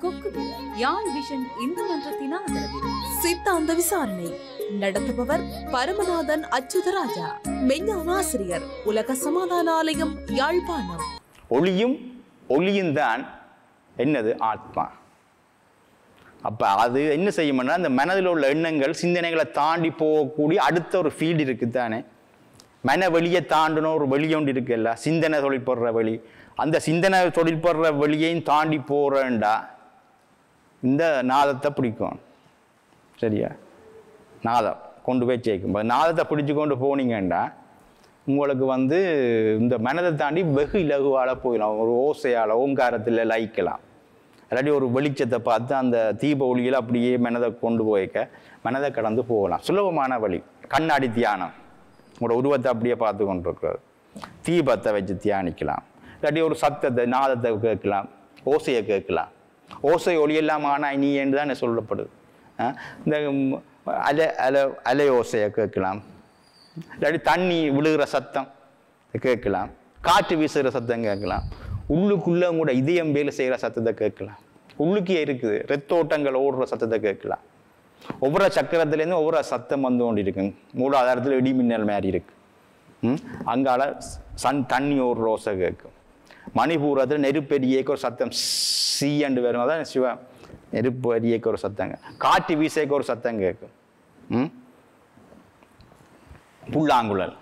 கொக்குவில் யாழ் vision Hindu மன்றத்தின் ஆதரவில் சித்தாந்த விசாரணை நடத்துபவர் பரமநாதன் அச்சுதராஜா மெஞ்ஞான ஆசிரியர் உலக சமாதான ஆலயம் யாழ்ப்பாணம் ஒளியும் ஒளியும் தான் என்னது ஆத்மா அப்போ அது என்ன செய்யும்னா அந்த மனதில் உள்ள எண்ணங்கள் சிந்தனைகளை தாண்டி போகக்கூடிய அடுத்த ஒரு ஃபீல்டு இருக்குது தானே மன வெளியை தாண்டணும் ஒரு வெளி ஒன்று இருக்குல்ல சிந்தனை தொழிற்படுற வழி அந்த சிந்தனை தொழிற்படுற வழியையும் தாண்டி போகிறேன்டா இந்த நாதத்தை பிடிக்கும் சரியா நாதம் கொண்டு போய் சேர்க்கும் இப்ப நாதத்தை பிடிச்சு கொண்டு போனீங்கன்னா உங்களுக்கு வந்து இந்த மனதை தாண்டி வெகு இலகுவால் போயிடலாம் ஒரு ஓசையால் ஓங்காரத்தில் லயிக்கலாம் இல்லாட்டி ஒரு வெளிச்சத்தை பார்த்து அந்த தீப ஒளியில் அப்படியே மனதை கொண்டு போய்க்க மனதை கடந்து போகலாம் சுலபமான வழி கண்ணாடி தியானம் உங்களோட உருவத்தை அப்படியே பார்த்து கொண்டிருக்கிறது தீபத்தை வச்சு தியானிக்கலாம் இல்லாட்டி ஒரு சத்தத்தை நாதத்தை கேட்கலாம் ஓசையை கேட்கலாம் ஓசை ஒளி எல்லாம் ஆனால் நீ என்று தான் சொல்லப்படுது ஆ? இந்த ம், அலை அலை அலை ஓசையை கேட்கலாம் இல்லாட்டி தண்ணி விழுகிற சத்தம் கேட்கலாம் காற்று வீசுகிற சத்தம் கேட்கலாம் உள்ளுக்குள்ளே கூட இதயம் வேலை செய்கிற சத்தத்தை கேட்கலாம் உள்ளுக்கே இருக்குது ரத்தோட்டங்கள் ஓடுற சத்தத்தை கேட்கலாம் ஒவ்வொரு சக்கரத்துலேருந்து ஒவ்வொரு சத்தம் வந்து கொண்டு இருக்குங்க மூலாதாரத்தில் இடி மின்னல் மாதிரி இருக்கு ம் அங்கால சன் தண்ணி ஓடுற ஓசை கேட்கும் மணிபூரத்தில் நெருப்பு எரியேக்க ஒரு சத்தம் சீயண்டு வரும் அதான் சிவ நெருப்பு எரியேக்க ஒரு சத்தங்க காற்று வீசேக்க ஒரு சத்தம் கேட்கும் ம் புல்லாங்குழல்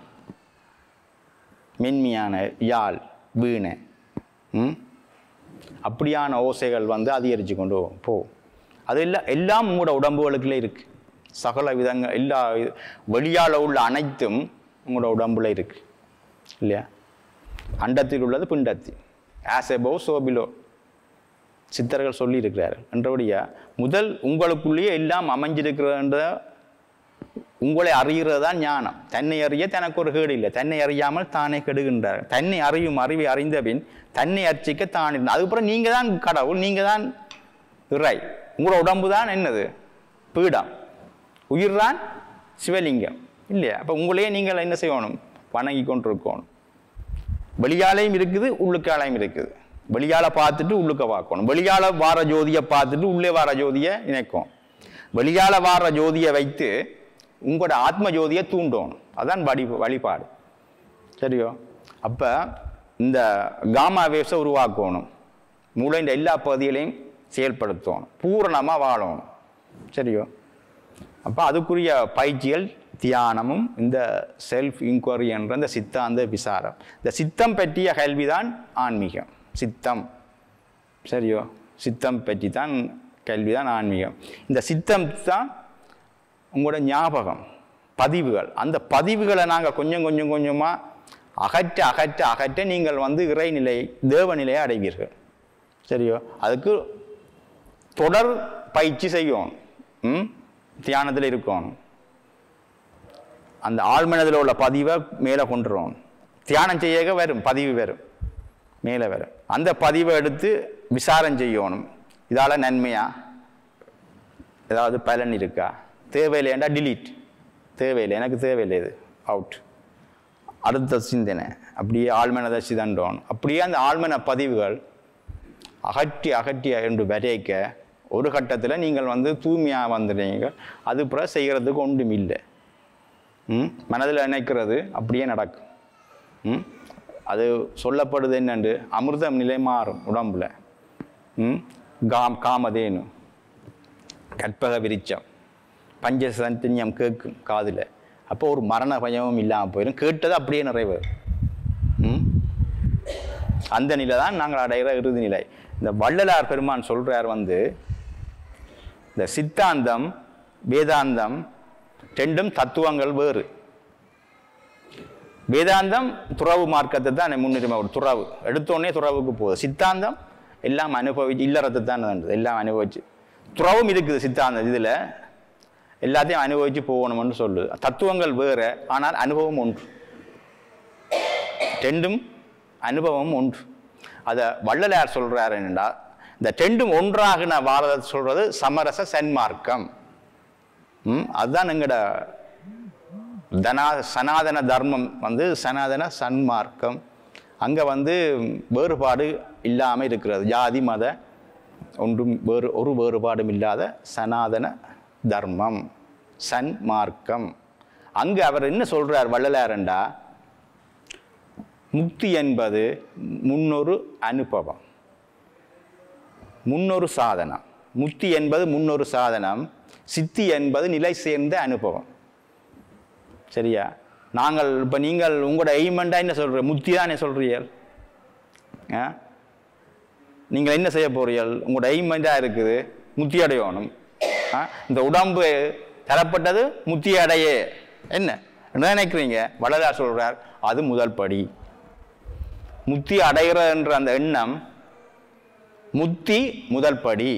மென்மையான யாழ் வீணை ம் அப்படியான ஓசைகள் வந்து அதிகரித்து கொண்டு போ அது எல்லாம் எல்லாம் உங்களோட உடம்புகளுக்குள்ளே இருக்கு சகல விதங்கள் எல்லா இது- வெளியால உள்ள அனைத்தும் உங்களோட உடம்புல இருக்கு இல்லையா அண்டத்தில் உள்ளது பிண்டத்தில் ஆஸ் எபோ சோபிலோ சித்தர்கள் சொல்லி இருக்கிறார்கள் என்றபடியா முதல் உங்களுக்குள்ளேயே எல்லாம் அமைஞ்சிருக்கிறன்ற உங்களை அறிகிறது தான் ஞானம் தன்னை அறிய தனக்கு ஒரு கேடு இல்லை தன்னை அறியாமல் தானே கெடுகின்றார் தன்னை அறியும் அறிவை அறிந்த பின் தன்னை அர்ச்சிக்க தான் இருந்தார் அதுக்கப்புறம் நீங்கள் தான் கடவுள் நீங்கள் தான் இறை உங்களோட உடம்பு தான் என்னது பீடம் உயிர் தான் சிவலிங்கம் இல்லையா அப்போ உங்களையே நீங்கள் என்ன செய்யணும் வணங்கி கொண்டிருக்கணும் வெளியாலையும் இருக்குது உள்ளுக்காலையும் இருக்குது வெளியால பார்த்துட்டு உள்ளுக்க பார்க்கணும் வெளியால வார ஜோதியை பார்த்துட்டு உள்ளே வார ஜோதியை இணைக்கும் வெளியால வார ஜோதியை வைத்து உங்களோட ஆத்ம ஜோதியை தூண்டணும் அதான் வழி வழிபாடு சரியோ அப்போ இந்த காமா வேவ்ஸை உருவாக்கணும் மூளையின் எல்லா பகுதிகளையும் செயல்படுத்தணும் பூரணமாக வாழணும் சரியோ அப்போ அதுக்குரிய பயிற்சிகள் தியானமும் இந்த செல்ஃப் இன்கொயரி என்ற இந்த சித்தாந்த விசாரம் இந்த சித்தம் பற்றிய கல்விதான் ஆன்மீகம் சித்தம் சரியோ சித்தம் பற்றி தான் கல்வி தான் ஆன்மீகம் இந்த சித்தம் தான் உங்களோட ஞாபகம் பதிவுகள் அந்த பதிவுகளை நாங்கள் கொஞ்சம் கொஞ்சம் கொஞ்சமாக அகற்ற அகற்ற அகற்ற நீங்கள் வந்து இறைநிலை தேவநிலையை அடைவீர்கள் சரியோ அதுக்கு தொடர் பயிற்சி செய்யணும் ம் தியானத்தில் இருக்கணும் அந்த ஆழ்மனதில் உள்ள பதிவை மேலே கொண்டுருவோம் தியானம் செய்ய வரும் பதிவு வரும் மேலே வரும் அந்த பதிவை எடுத்து விசாரம் செய்யணும் இதால் நன்மையா ஏதாவது பலன் இருக்கா தேவையில்லையாண்டா delete தேவையில்லை எனக்கு தேவையில்லை இது அவுட் அடுத்த சிந்தனை அப்படியே ஆழ்மனதை சிதண்டோன் அப்படியே அந்த ஆழ்மன பதிவுகள் அகற்றி அகற்றி என்று வரைக்க ஒரு கட்டத்தில் நீங்கள் வந்து தூய்மையாக வந்துடுறீங்க அது பிறகு செய்கிறதுக்கு ஒன்றும் இல்லை ம் மனதில் நினைக்கிறது அப்படியே நடக்கும் ம் அது சொல்லப்படுது என்னண்டு அமிர்தம் நிலை மாறும் உடம்புல ம் காம் காமதேனு கற்பக விரிச்சம் பஞ்சசந்தன்யம் கேட்கும் காதில் அப்போ ஒரு மரண பயமும் இல்லாமல் போயிடும் கேட்டது அப்படியே நிறைவேறும் ம் அந்த நிலை தான் நாங்கள் அடைகிற இறுதி நிலை இந்த வள்ளலார் பெருமான் சொல்றார் வந்து இந்த சித்தாந்தம் வேதாந்தம் ரெண்டும் தத்துவங்கள் வேறு வேதாந்தம் துறவு மார்க்கத்தை தான் முன்னுரிமை ஒரு துறவு எடுத்தோடனே துறவுக்கு போகுது சித்தாந்தம் எல்லாம் அனுபவிச்சு இல்லறத்தை தான் நடந்தது எல்லாம் அனுபவிச்சு துறவும் இருக்குது சித்தாந்தம் இதில் எல்லாத்தையும் அனுபவிச்சு போகணும்னு சொல்லுது தத்துவங்கள் வேறு ஆனால் அனுபவம் ஒன்று ரெண்டும் அனுபவம் ஒன்று அதை வள்ளலார் சொல்றார் என்னடா இந்த ரெண்டும் ஒன்றாகின வாரத சொல்றது சமரச சன்மார்க்கம் ம் அதுதான் எங்கட தனா சனாதன தர்மம் வந்து சனாதன சன்மார்க்கம் அங்கே வந்து வேறுபாடு இல்லாமல் இருக்கிறது ஜாதி மத ஒன்றும் வேறு ஒரு வேறுபாடும் இல்லாத சனாதன தர்மம் சன் மார்க்கம் அங்கு அவர் என்ன சொல்றார் வள்ளலாரண்டா முக்தி என்பது முன்னொரு அனுபவம் முன்னொரு சாதனம் முக்தி என்பது முன்னொரு சாதனம் சித்தி என்பது நிலை சேர்ந்த அனுபவம் சரியா நாங்கள் இப்போ நீங்கள் உங்களோட எய்மெண்டா என்ன சொல்ற முக்தி தானே சொல்றீர்கள் ஆ நீங்கள் என்ன செய்ய போறீர்கள் உங்களோட எய்மெண்டாக இருக்குது முத்தி அடையணும் ஆ இந்த உடம்பு தரப்பட்டது முத்தி அடைய என்ன என்ன நினைக்கிறீங்க வள்ளலார் சொல்றார் அது முதல் படி முத்தி அடைகிறன்ற அந்த எண்ணம் முத்தி முதல் படி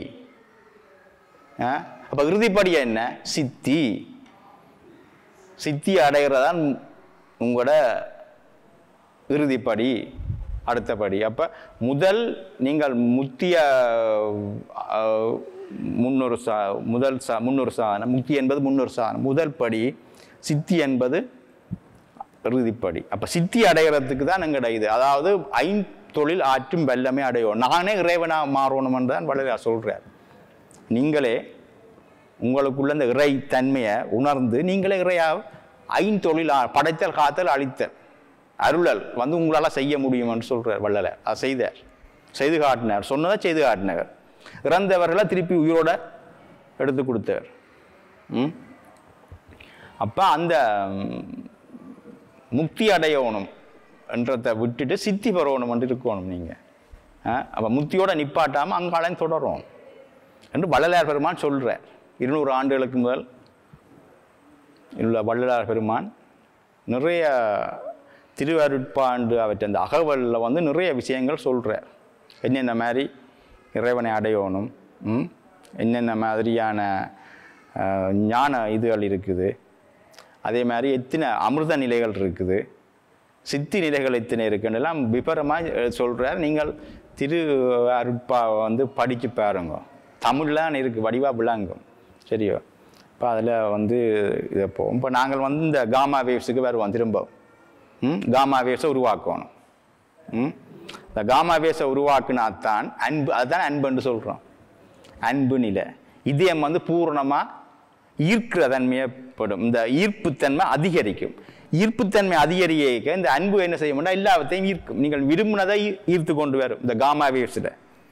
அப்போ இறுதிப்படி என்ன சித்தி சித்தி அடைகிறதான் உங்களோட இறுதிப்படி அடுத்தபடி அப்போ முதல் நீங்கள் முத்திய அஹ், முன்னொரு சா முதல் சா முன்னொரு சாதனம் முக்தி என்பது முன்னொரு சாதனம் முதல் படி சித்தி என்பது இறுதிப்படி அப்போ சித்தி அடைகிறதுக்கு தான் எங்கட இது அதாவது ஐந்தொழில் ஆற்றும் வெல்லமே அடையும் நானே இறைவனாக மாறணும்னு தான் வள்ளலார் சொல்கிறார் நீங்களே உங்களுக்குள்ள இந்த இறை தன்மையை உணர்ந்து நீங்களே இறையா ஐந்தொழில் ஆ- படைத்தல் காத்தல் அழித்தல் அருளல் வந்து உங்களால் செய்ய முடியும்னு சொல்கிறார் வள்ளலார் அதை செய்தார் செய்து காட்டினார் சொன்னதை செய்து காட்டினார் இறந்தவர்களை திருப்பி உயிரோட எடுத்து கொடுத்தார் ம் அப்போ அந்த ம், முக்தி அடையணும் என்றதை விட்டுட்டு சித்தி பெறணும் இருக்கணும் நீங்கள் அப்போ முக்தியோட நிப்பாட்டாமல் அங்காளையும் தொடரும் என்று வள்ளலார் பெருமான் சொல்கிறார் இருநூறு ஆண்டுகளுக்கு முதல் உள்ள வள்ளலார் பெருமான் நிறைய திருவருட்பாண்டு அவற்றை அந்த அகவலில் வந்து நிறைய விஷயங்கள் சொல்கிறார் என்னென்ன மாதிரி இறைவனை அடையணும் ம்? என்னென்ன மாதிரியான அஹ், ஞான இதுகள் இருக்குது அதே மாதிரி எத்தனை அமிர்த நிலைகள் இருக்குது சித்தி நிலைகள் எத்தனை இருக்குன்னு எல்லாம் விபரமாக சொல்கிறார் நீங்கள் திரு அருட்பா வந்து படிச்சு பாருங்க தமிழ்லாம் இருக்குது வடிவாக விளங்கும் சரியோ இப்போ அதில் வந்து இதை போகும் இப்போ நாங்கள் வந்து இந்த காமா வேவ்ஸுக்கு வருவோம் திரும்ப ம் காமா வேவ்ஸை உருவாக்கணும் ம் இந்த காமா வேவ்ஸை உருவாக்குனாத்தான் அன்பு அதுதான் அன்புன்னு சொல்கிறோம் அன்பு நிலை இதயம் வந்து பூரணமாக ஈர்க்கிற தன்மையப்படும் இந்த ஈர்ப்புத்தன்மை அதிகரிக்கும் ஈர்ப்புத்தன்மை அதிகரிக்க இந்த அன்பு என்ன செய்யும்னா எல்லாவற்றையும் ஈர்க்கும் நீங்கள் விரும்பினதை ஈ- ஈர்த்து கொண்டு வரும் இந்த காமா வேவ்ஸில்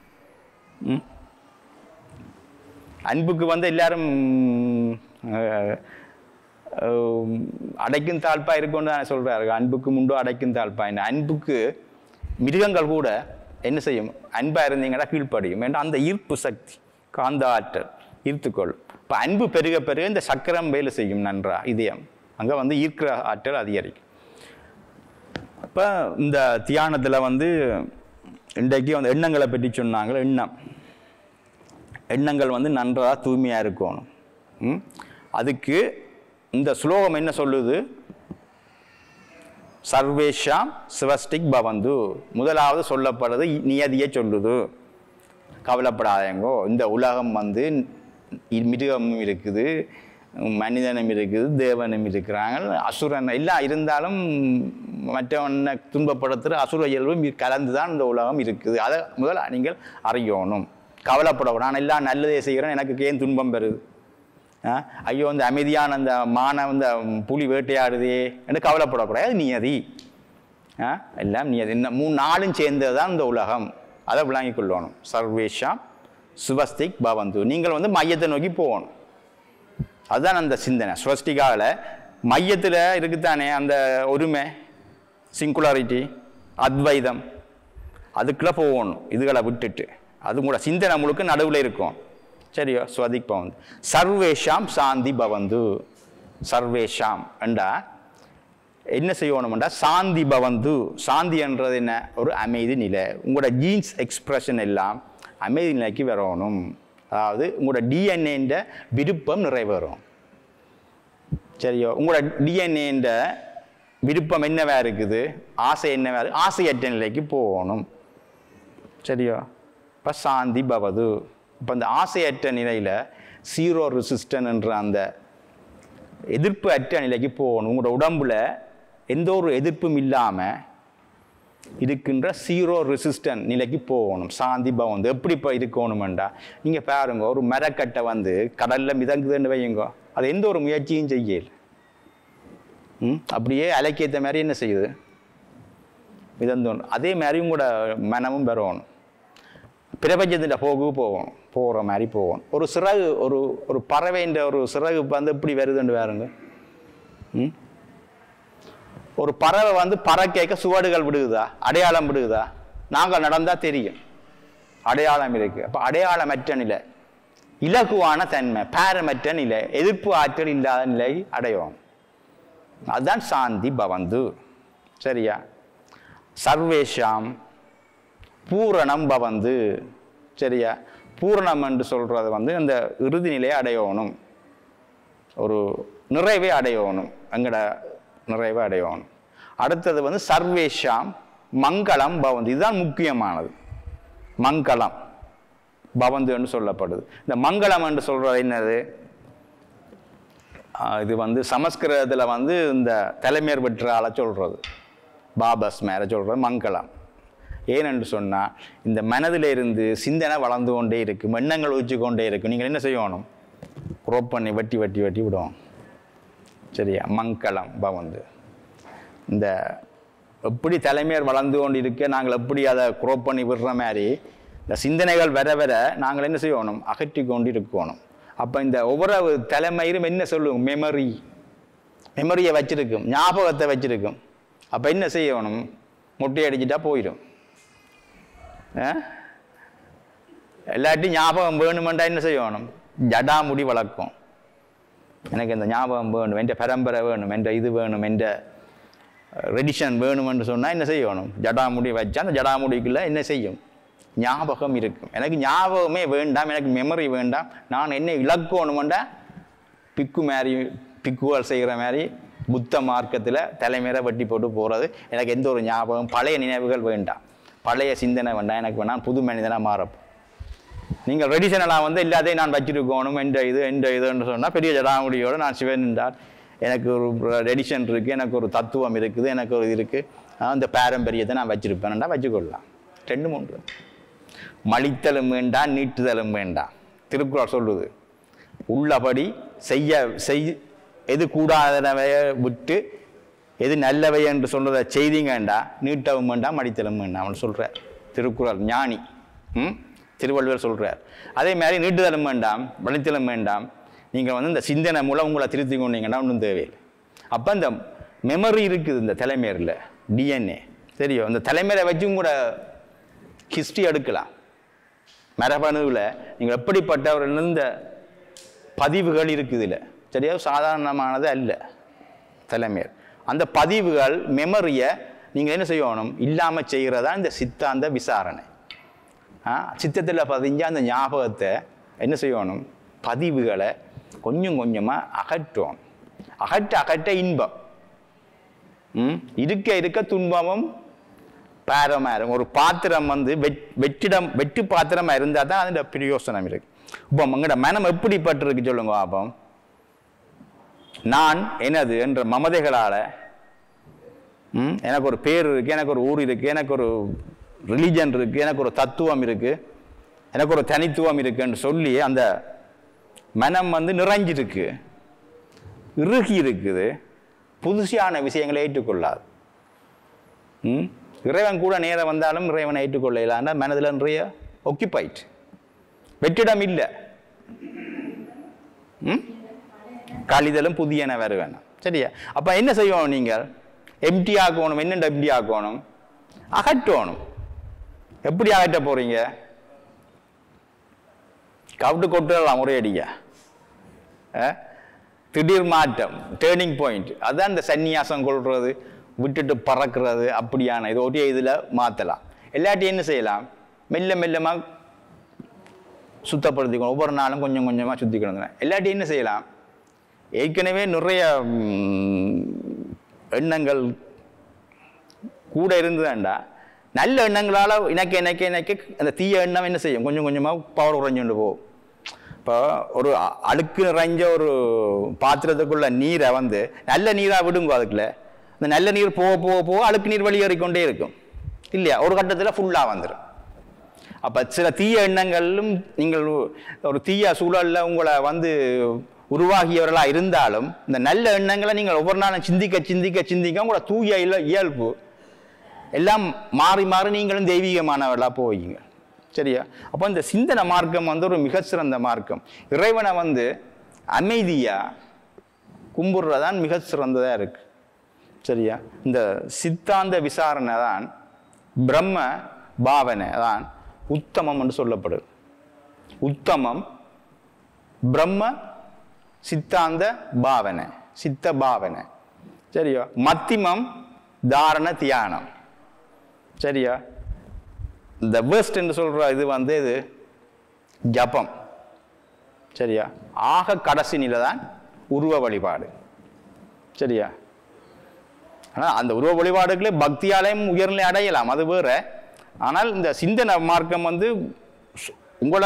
அன்புக்கு வந்து எல்லாரும் அஹ், அஹ், அடைக்கும் தாழ்ப்பா இருக்கும்னு தான் சொல்றாரு அன்புக்கு முண்டோ அடைக்கும் தாழ்ப்பா இந்த அன்புக்கு மிருகங்கள் கூட என்ன செய்யும் அன்பா இருந்தீங்கன்னா கீழ்ப்படியும் ஏன்னா அந்த ஈர்ப்பு சக்தி காந்த ஆற்றல் ஈர்த்துக்கொள்ளும் இப்போ அன்பு பெருக பெருக இந்த சக்கரம் வேலை செய்யும் நன்றா இதயம் அங்கே வந்து ஈர்க்கிற ஆற்றல் அதிகரிக்கும் அப்போ இந்த தியானத்தில் வந்து இன்றைக்கு வந்து எண்ணங்களை பற்றி சொன்னாங்க எண்ணம் எண்ணங்கள் வந்து நன்றாக தூய்மையாக இருக்கணும் ம்? அதுக்கு இந்த ஸ்லோகம் என்ன சொல்லுது சர்வேஷாம் சிவஸ்டிக் பவந்து முதலாவது சொல்லப்படுறது நியதியை சொல்லுது கவலைப்படாதேங்கோ இந்த உலகம் வந்து இ- மிருகமும் இருக்குது மனிதனும் இருக்குது தேவனும் இருக்கிறாங்க அசுரன் எல்லாம் இருந்தாலும் மற்றவனை துன்பப்படுத்துகிற அசுர இயல்பும் கலந்து தான் இந்த உலகம் இருக்குது அதை முதல்ல நீங்கள் அறியணும் கவலைப்படவும் நான் எல்லாம் நல்லதே செய்கிறேன் எனக்கு ஏன் துன்பம் பெறுது ஆ? ஐயோ இந்த அமைதியான அந்த மான இந்த புலி வேட்டையாடுதே என்று கவலைப்படக்கூடாது அது நியதி ஆ? எல்லாம் நியதி இந்த மூணு நாளும் சேர்ந்தது தான் இந்த உலகம் அதை விளங்கிக் கொள்ளணும் சர்வேஷாம் சுவஸ்திக் பவந்து நீங்கள் வந்து மையத்தை நோக்கி போகணும் அதுதான் அந்த சிந்தனை ஸ்வஸ்டிகாவில் மையத்தில் இருக்குதானே அந்த ஒருமை சிங்குலாரிட்டி அத்வைதம் அதுக்குள்ளே போகணும் இதுகளை விட்டுட்டு அது கூட சிந்தனை முழுக்க நடுவில் இருக்கும் சரியோ ஸ்வதிக் பவந்து சர்வேஷாம் சாந்தி பவந்து சர்வேஷாம் என்றா என்ன செய்யணும்டா சாந்தி பவந்து சாந்தி என்றது என்ன ஒரு அமைதி நிலை உங்களோட ஜீன்ஸ் எக்ஸ்பிரஷன் எல்லாம் அமைதி நிலைக்கு வரணும் அதாவது உங்களோட டிஎன்ஏன்ற விருப்பம் நிறைவேறும் சரியோ உங்களோட டிஎன்ஏன்ற விருப்பம் என்னவா இருக்குது ஆசை என்னவா இருக்கு ஆசையற்ற நிலைக்கு போகணும் சரியோ இப்போ சாந்தி பவது இப்போ அந்த ஆசையற்ற நிலையில் சீரோ ரெசிஸ்டன் என்ற அந்த எதிர்ப்பு அற்ற நிலைக்கு போகணும் உங்களோட உடம்புல எந்த ஒரு எதிர்ப்பும் இல்லாமல் இருக்கின்ற சீரோ ரெசிஸ்டன்ட் நிலைக்கு போகணும் சாந்தி பவந்து எப்படி இப்போ இருக்கணுமெண்டா நீங்கள் பாருங்க ஒரு மரக்கட்டை வந்து கடலில் மிதங்குதுன்னு வையுங்க அது எந்த ஒரு முயற்சியும் செய்யல ம் அப்படியே அலைக்கேற்ற மாதிரி என்ன செய்யுது மிதந்தோணும் அதே மாதிரி உங்களோட மனமும் பெறணும் பிரபஞ்சத்தில் போகு போகணும் போகிற மாதிரி போகணும் ஒரு சிறகு ஒரு ஒரு பறவைன்ற ஒரு சிறகு வந்து எப்படி வருதுன்னு பாருங்க ம் ஒரு பறவை வந்து பறக்கைக்க சுவடுகள் விடுகுதா அடையாளம் விடுகுதா நாங்கள் நடந்தால் தெரியும் அடையாளம் இருக்கு அப்போ அடையாளமற்ற நிலை இலகுவான தன்மை பாரமற்ற நிலை எதிர்ப்பு ஆற்றல் இல்லாத நிலை அடைவோம் அதுதான் சாந்தி பவந்து சரியா சர்வேஷாம் பூரணம் பவந்து சரியா பூரணம் என்று சொல்றது வந்து அந்த இறுதி நிலையை அடையணும் ஒரு நிறைவை அடையணும் எங்கட நிறைவை அடையணும் அடுத்தது வந்து சர்வேஷாம் மங்களம் பவந்து இதுதான் முக்கியமானது மங்களம் பவந்து என்று சொல்லப்படுது இந்த மங்களம் என்று சொல்றது என்னது ஆஹ் இது வந்து சமஸ்கிருதத்தில் வந்து இந்த தலைமையர் வெற்றால சொல்றது பாபஸ் மேல சொல்றது மங்களம் ஏனென்று சொன்னால் இந்த மனதில் இருந்து சிந்தனை வளர்ந்து கொண்டே இருக்கும் எண்ணங்கள் உச்சி கொண்டே இருக்கும் நீங்கள் என்ன செய்யணும் குரோப் பண்ணி வெட்டி வெட்டி வெட்டி விடுவோம் சரியா மங்களம் பவந்து இந்த எப்படி தலைமையர் வளர்ந்து கொண்டு இருக்க நாங்கள் எப்படி அதை குரோப் பண்ணி விடுற மாதிரி இந்த சிந்தனைகள் வர வர நாங்கள் என்ன செய்யணும் அகற்றி கொண்டு இருக்கணும் அப்போ இந்த ஒவ்வொரு தலைமையிலும் என்ன சொல்லுவோம் மெமரி மெமரியை வச்சிருக்கும் ஞாபகத்தை வச்சிருக்கும் அப்போ என்ன செய்யணும் முட்டை அடிச்சிட்டா போயிடும் ஆ? இல்லாட்டி ஞாபகம் வேணுமெண்டா என்ன செய்யணும் ஜடாமுடி வளர்க்கும் எனக்கு இந்த ஞாபகம் வேணும் என்ற பரம்பரை வேணும் என்ற இது வேணும் என்ற ரெடிஷன் வேணும்னு சொன்னால் என்ன செய்யணும் ஜடாமுடி வச்சா அந்த ஜடாமுடிக்குள்ள என்ன செய்யும் ஞாபகம் இருக்கும் எனக்கு ஞாபகமே வேண்டாம் எனக்கு மெமரி வேண்டாம் நான் என்ன இலக்கணுமெண்டா பிக்கு மாதிரி பிக்குகள் செய்கிற மாதிரி புத்த மார்க்கத்தில் தலைமையில வெட்டி போட்டு போகிறது எனக்கு எந்த ஒரு ஞாபகம் பழைய நினைவுகள் வேண்டாம் பழைய சிந்தனை வேண்டாம் எனக்கு வேணாம் புது மனிதனாக மாறப்போம் நீங்கள் ரெடிஷனலாக வந்து எல்லாத்தையும் நான் வச்சிருக்கணும் என்ற இது என்ற இதுன்னு சொன்னால் பெரிய ஜடாமுடியோடு நான் சிவன் என்றால் எனக்கு ஒரு ரெடிஷன் இருக்குது எனக்கு ஒரு தத்துவம் இருக்குது எனக்கு ஒரு இது இருக்குது அந்த பாரம்பரியத்தை நான் வச்சிருப்பேன்டா வச்சுக்கொள்ளலாம் ரெண்டு மூன்று மலித்தலும் வேண்டாம் நீட்டுதலும் வேண்டாம் திருக்குறள் சொல்லுது உள்ளபடி செய்ய செய் எது கூடாதனவைய விட்டு எது நல்லவை என்று சொல்றதை செய்தீங்கண்டா நீட்டவும் வேண்டாம் மடித்தலும் வேண்டாம் அவன் சொல்கிறார் திருக்குறள் ஞானி ம் திருவள்ளுவர் சொல்கிறார் அதே மாதிரி நீட்டுதலும் வேண்டாம் மடித்தலும் வேண்டாம் நீங்கள் வந்து இந்த சிந்தனை மூலம் உங்களை திருத்தி கொண்டீங்கன்னா ஒன்றும் தேவையில்லை அப்போ இந்த மெமரி இருக்குது இந்த தலைமையில் டிஎன்ஏ தெரியும் இந்த தலைமையில வச்சும் கூட ஹிஸ்ட்ரி எடுக்கலாம் மரபணுவில் நீங்கள் எப்படிப்பட்டவர்கள் இந்த பதிவுகள் இருக்குது இதில் சரியா சாதாரணமானது அல்ல தலைமையர் அந்த பதிவுகள் மெமரியை நீங்கள் என்ன செய்யணும் இல்லாமல் செய்கிறதா இந்த சித்தாந்த விசாரணை ஆ சித்தத்தில் பதிஞ்ச அந்த ஞாபகத்தை என்ன செய்யணும் பதிவுகளை கொஞ்சம் கொஞ்சமாக அகற்றணும் அகற்ற அகற்ற இன்பம் ம் இருக்க இருக்க துன்பமும் பாரமாயிரும் ஒரு பாத்திரம் வந்து வெட் வெற்றிடம் வெற்றி பாத்திரமாக இருந்தால் தான் அதில் பிரயோசனம் இருக்கு இப்போ உங்களோட மனம் எப்படிப்பட்டிருக்கு சொல்லுங்க பாப்போம் நான் எனது என்ற மமதைகளால் ம் எனக்கு ஒரு பேர் இருக்குது எனக்கு ஒரு ஊர் இருக்குது எனக்கு ஒரு ரிலீஜன் இருக்குது எனக்கு ஒரு தத்துவம் இருக்குது எனக்கு ஒரு தனித்துவம் இருக்குன்னு சொல்லி அந்த மனம் வந்து நிறைஞ்சிருக்கு இறுகி இருக்குது புதுசான விஷயங்களை ஏற்றுக்கொள்ளாது ம் இறைவன் கூட நேரம் வந்தாலும் இறைவனை ஏற்றுக்கொள்ளலான்னா மனதில் நிறைய ஒக்கிபைட் வெற்றிடம் இல்லை ம் கழிதலும் புதியன வேறு வேணாம் சரியா அப்போ என்ன செய்யணும் நீங்கள் எம்டி ஆக்கணும் என்னென்ன எம்டி ஆக்கணும் அகற்றணும் எப்படி அகற்ற போறீங்க கவுட்டு கொட்டுடலாம் ஒரே அடியா அஹ்? திடீர் மாற்றம் டேர்னிங் பாயிண்ட் அதான் இந்த சந்நியாசம் கொள்வது விட்டுட்டு பறக்கிறது அப்படியான இது ஒரே இதில் மாற்றலாம் எல்லாத்தையும் என்ன செய்யலாம் மெல்ல மெல்லமாக சுத்தப்படுத்திக்கணும் ஒவ்வொரு நாளும் கொஞ்சம் கொஞ்சமாக சுத்திக்கணும் எல்லாத்தையும் என்ன செய்யலாம் ஏற்கனவே நிறைய ம், எண்ணங்கள் கூட இருந்ததுண்டா நல்ல எண்ணங்களால் இணைக்க இணைக்க இணைக்க அந்த தீய எண்ணம் என்ன செய்யும் கொஞ்சம் கொஞ்சமாக பவர் உறைஞ்சுண்டு போகும் இப்போ ஒரு அ- அழுக்கு நிறைஞ்ச ஒரு பாத்திரத்துக்குள்ள நீரை வந்து நல்ல நீராக விடுங்க அதுக்குள்ள அந்த நல்ல நீர் போக போக போக அழுக்கு நீர் வெளியேறிக்கொண்டே இருக்கும் இல்லையா ஒரு கட்டத்தில் ஃபுல்லாக வந்துடும் அப்போ சில தீய எண்ணங்களும் நீங்கள் ஒரு தீய சூழலில் உங்களை வந்து உருவாகியவர்களாக இருந்தாலும் இந்த நல்ல எண்ணங்களை நீங்கள் ஒவ்வொரு நாளும் சிந்திக்க சிந்திக்க சிந்திக்க உங்களோட தூய இல்ல இயல்பு எல்லாம் மாறி மாறி நீங்களும் தெய்வீகமானவர்களாக போவீங்க சரியா அப்போ இந்த சிந்தனை மார்க்கம் வந்து ஒரு மிக சிறந்த மார்க்கம் இறைவனை வந்து அமைதியாக கும்பிடுறதான் மிக சிறந்ததாக இருக்கு சரியா இந்த சித்தாந்த விசாரணை தான் பிரம்ம பாவனை தான் உத்தமம் என்று சொல்லப்படுது உத்தமம் பிரம்ம சித்தாந்த பாவனை சித்த பாவனை சரியா மத்திமம் தாரண தியானம் சரியா இந்த வேர்ஸ்ட் என்று சொல்ற இது வந்து இது ஜபம் சரியா ஆக கடைசி நிலை தான் உருவ வழிபாடு சரியா ஆனால் அந்த உருவ வழிபாடுகளே பக்தியாலையும் உயர்நிலை அடையலாம் அது வேற ஆனால் இந்த சிந்தனை மார்க்கம் வந்து சு- உங்களை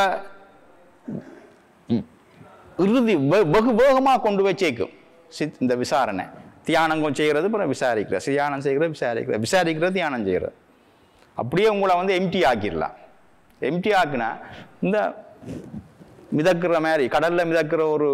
ம், இறுதி வெ- வெகு வேகமாக கொண்டு போய் சேர்க்கும் சித் இந்த விசாரணை தியானம் கொஞ்சம் செய்கிறது அப்புறம் விசாரிக்கிறது தியானம் செய்கிறது விசாரிக்கிறது விசாரிக்கிறது தியானம் செய்கிறது அப்படியே உங்களை வந்து எம்டி ஆக்கிடலாம் எம்டி ஆக்குனா இந்த மிதக்கிற மாதிரி கடலில் மிதக்கிற ஒரு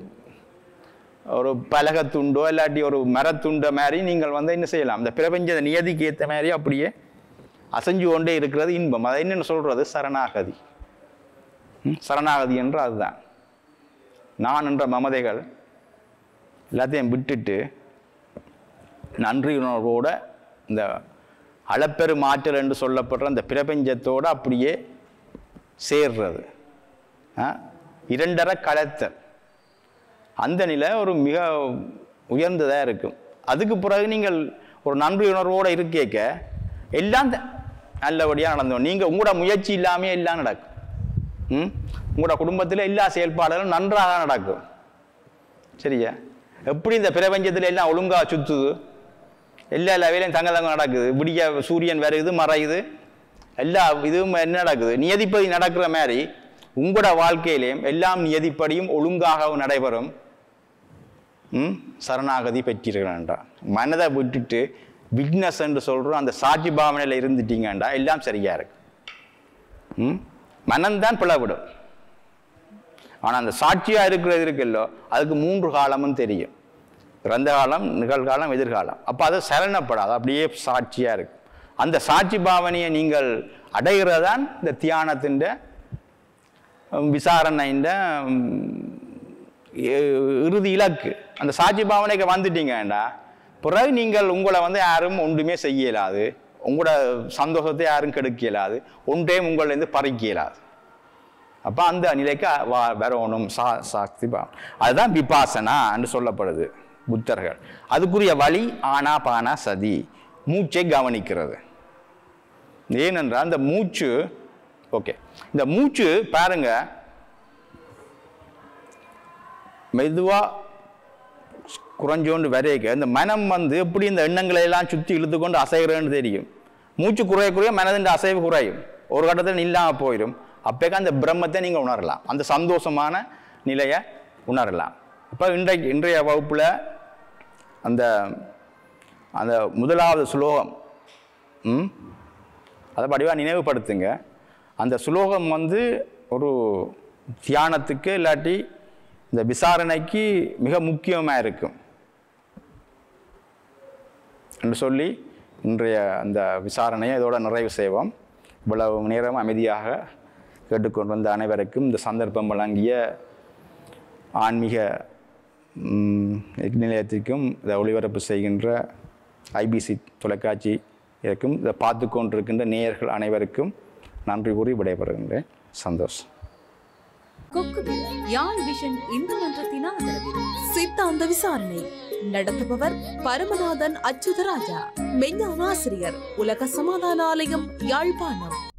ஒரு பலகத்துண்டோ இல்லாட்டி ஒரு மரத்துண்டோ மாதிரி நீங்கள் வந்து என்ன செய்யலாம் இந்த பிரபஞ்ச நியதிக்கு ஏற்ற மாதிரி அப்படியே அசைஞ்சு கொண்டே இருக்கிறது இன்பம் அதை என்னென்னு சொல்றது சரணாகதி ம், சரணாகதி என்று அதுதான் நான் என்ற மமதைகள் எல்லாத்தையும் விட்டுட்டு நன்றி உணர்வோட இந்த அளப்பெரும் ஆற்றல் என்று சொல்லப்படுற அந்த பிரபஞ்சத்தோடு அப்படியே சேர்றது ஆ? இரண்டரை கலத்தல் அந்த நிலை ஒரு மிக உயர்ந்ததாக இருக்கும் அதுக்கு பிறகு நீங்கள் ஒரு நன்றி உணர்வோடு இருக்கேக்க எல்லாம் த- நல்லபடியாக நடந்தோம் நீங்கள் உங்களோட முயற்சி இல்லாமே எல்லாம் நடக்கும் ம் உங்களோட குடும்பத்தில் எல்லா செயல்பாடுகளும் நன்றாக நடக்கும் சரியா எப்படி இந்த பிரபஞ்சத்தில் எல்லாம் ஒழுங்காக சுத்துது எல்லா லெவலையும் தங்க தங்க நடக்குது விடிய சூரியன் வருகுது மறையுது எல்லா இதுவும் என்ன நடக்குது நியதிப்படி நடக்கிற மாதிரி உங்களோட வாழ்க்கையிலையும் எல்லாம் நியதிப்படியும் ஒழுங்காக நடைபெறும் ம் சரணாகதி பெற்றீர்கள்ன்றா மனதை விட்டுட்டு பிக்னஸ் என்று சொல்கிறோம் அந்த சாட்சி பாவனையில் இருந்துட்டீங்கண்டா எல்லாம் சரியா இருக்கு ம் மனம்தான் பிளவிடும் ஆனால் அந்த சாட்சியாக இருக்கிறது இருக்குல்லோ அதுக்கு மூன்று காலமும் தெரியும் இறந்த காலம் நிகழ்காலம் எதிர்காலம் அப்போ அது சலனப்படாது அப்படியே சாட்சியாக இருக்கு அந்த சாட்சி பாவனையை நீங்கள் அடைகிறதான் இந்த தியானத்தின் விசாரணையின் இறுதி இலக்கு அந்த சாட்சி பாவனைக்கு வந்துட்டீங்கடா பிறகு நீங்கள் உங்களை வந்து யாரும் ஒன்றுமே செய்ய இயலாது உங்களோட சந்தோஷத்தை யாரும் கெடுக்க இயலாது ஒன்றையும் உங்களிலேருந்து பறிக்க இயலாது அப்போ அந்த நிலைக்கு வா- வரணும் சா சாக்தி பாவம் அதுதான் விபாசனா என்று சொல்லப்படுது புத்தர்கள் அதுக்குரிய வழி ஆனா பானா சதி மூச்சை கவனிக்கிறது ஏனென்றால் அந்த மூச்சு ஓகே இந்த மூச்சு பாருங்க மெதுவா குறைஞ்சோண்டு வரைக்க இந்த மனம் வந்து எப்படி இந்த எண்ணங்களை எல்லாம் சுற்றி இழுத்து கொண்டு அசைகிறேன்னு தெரியும் மூச்சு குறைய குறைய மனதின் அசைவு குறையும் ஒரு கட்டத்தில் இல்லாமல் போயிடும் அப்போக்கா அந்த பிரம்மத்தை நீங்கள் உணரலாம் அந்த சந்தோஷமான நிலையை உணரலாம் இப்போ இன்றைக்கு இன்றைய வகுப்பில் அந்த அந்த முதலாவது சுலோகம் ம் அதை படிவாக நினைவுபடுத்துங்க அந்த சுலோகம் வந்து ஒரு தியானத்துக்கு இல்லாட்டி இந்த விசாரணைக்கு மிக முக்கியமாக இருக்கும் என்று சொல்லி இன்றைய அந்த விசாரணையை இதோட நிறைவு செய்வோம் இவ்வளவு நேரம் அமைதியாக கேட்டுக்கொண்டு வந்த அனைவருக்கும் இந்த சந்தர்ப்பம் வழங்கிய ஆன்மீக ம், நிலையத்திற்கும் இதை ஒளிபரப்பு செய்கின்ற ஐபிசி தொலைக்காட்சி இருக்கும் இதை பார்த்து கொண்டிருக்கின்ற நேயர்கள் அனைவருக்கும் நன்றி கூறி விடைபெறுகின்றேன் சந்தோஷம் கொக்குவில் யாழ் விஷன் இந்து மன்றத்தின் ஆதரவில் சித்தாந்த விசாரணை நடத்துபவர் பரமநாதன் அச்சுதராஜா மெஞ்ஞான ஆசிரியர் உலக சமாதான ஆலயம் யாழ்ப்பாணம்